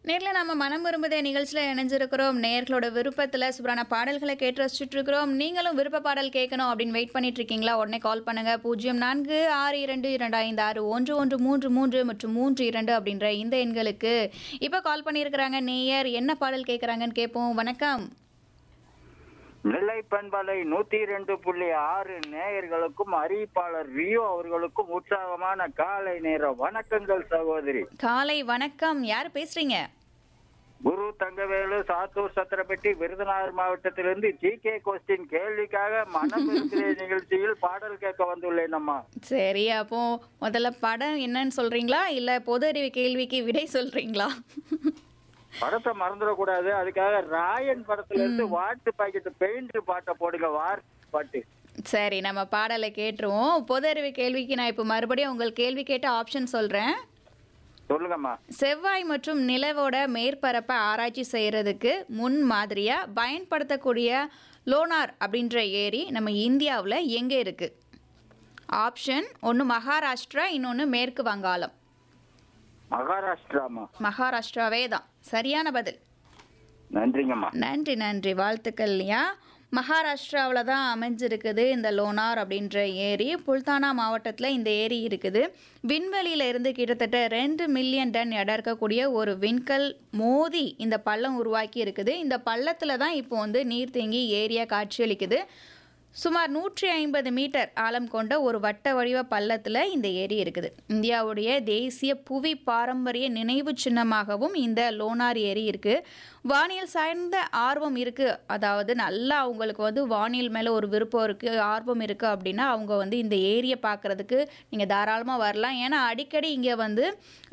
நேர்ல நம்ம மனம் விரும்புதே நிகழ்ச்சியில் இணைஞ்சிருக்கிறோம் நேர்களோட விருப்பத்தில் சூப்பரான பாடல்களை கேட்டு ரசிச்சுட்டு இருக்கிறோம் நீங்களும் விருப்ப பாடல் கேட்கணும் அப்படின்னு வெயிட் பண்ணிட்டு இருக்கீங்களா உடனே கால் பண்ணுங்க பூஜ்ஜியம் நான்கு ஆறு இரண்டு இரண்டு ஐந்து ஆறு ஒன்று ஒன்று மூன்று மூன்று மற்றும் மூன்று இரண்டு அப்படின்ற இந்த எண்களுக்கு இப்போ கால் பண்ணியிருக்கிறாங்க நேயர் என்ன பாடல் கேட்குறாங்கன்னு கேட்போம் வணக்கம் நெல்லை பண்பலை நூத்தி ரெண்டு புள்ளி ஆறு நேயர்களுக்கும் அறிவிப்பாளர் ரியோ அவர்களுக்கும் உற்சாகமான காலை நேர வணக்கங்கள் சகோதரி காலை வணக்கம் யார் பேசுறீங்க குரு தங்கவேலு சாத்தூர் சத்திரப்பட்டி விருதுநகர் மாவட்டத்திலிருந்து ஜி கே கொஸ்டின் கேள்விக்காக மனம் இருக்கிற நிகழ்ச்சியில் பாடல் கேட்க வந்துள்ளேன் அம்மா சரி அப்போ முதல்ல படம் என்னன்னு சொல்றீங்களா இல்லை பொது அறிவு கேள்விக்கு விடை சொல்றீங்களா படத்தை மறந்துடக்கூடாது அதுக்காக ராயன் படத்துல இருந்து வாட்டு பாக்கெட் பெயிண்ட் பாட்டை போடுங்க வார் பாட்டு சரி நம்ம பாடலை கேட்டுருவோம் பொது அறிவு கேள்விக்கு நான் இப்போ மறுபடியும் உங்கள் கேள்வி கேட்ட ஆப்ஷன் சொல்கிறேன் சொல்லுங்கம்மா செவ்வாய் மற்றும் நிலவோட மேற்பரப்பை ஆராய்ச்சி செய்கிறதுக்கு முன் மாதிரியாக பயன்படுத்தக்கூடிய லோனார் அப்படின்ற ஏரி நம்ம இந்தியாவில் எங்கே இருக்குது ஆப்ஷன் ஒன்று மகாராஷ்டிரா இன்னொன்று மேற்கு வங்காளம் மகாராஷ்டிராமா மகாராஷ்டிராவே தான் சரியான பதில் நன்றிங்கம்மா நன்றி நன்றி வாழ்த்துக்கள் இல்லையா மகாராஷ்டிராவில் தான் அமைஞ்சிருக்குது இந்த லோனார் அப்படின்ற ஏரி புல்தானா மாவட்டத்தில் இந்த ஏரி இருக்குது விண்வெளியில இருந்து கிட்டத்தட்ட ரெண்டு மில்லியன் டன் எடை இருக்கக்கூடிய ஒரு விண்கல் மோதி இந்த பள்ளம் உருவாக்கி இருக்குது இந்த பள்ளத்தில் தான் இப்போ வந்து நீர் தேங்கி ஏரியா காட்சியளிக்குது சுமார் நூற்றி ஐம்பது மீட்டர் ஆழம் கொண்ட ஒரு வட்ட வடிவ பள்ளத்தில் இந்த ஏரி இருக்குது இந்தியாவுடைய தேசிய புவி பாரம்பரிய நினைவு சின்னமாகவும் இந்த லோனார் ஏரி இருக்குது வானியல் சார்ந்த ஆர்வம் இருக்குது அதாவது நல்லா அவங்களுக்கு வந்து வானியல் மேலே ஒரு விருப்பம் இருக்குது ஆர்வம் இருக்குது அப்படின்னா அவங்க வந்து இந்த ஏரியை பார்க்குறதுக்கு நீங்கள் தாராளமாக வரலாம் ஏன்னா அடிக்கடி இங்கே வந்து